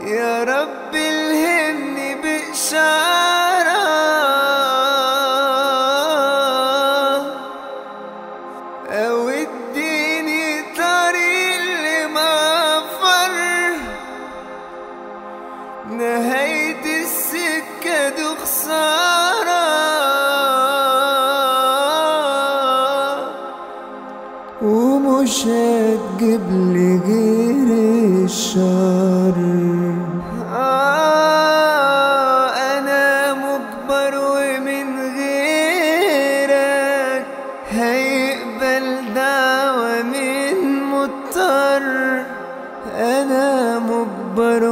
يا رب الهمني بإشارة أو اديني طريق لمفر نهاية السكة دي خسارة ومش هتجيبلي غير الشر آه أنا مجبر ومن غيرك هيقبل دعوة من مضطر أنا مجبر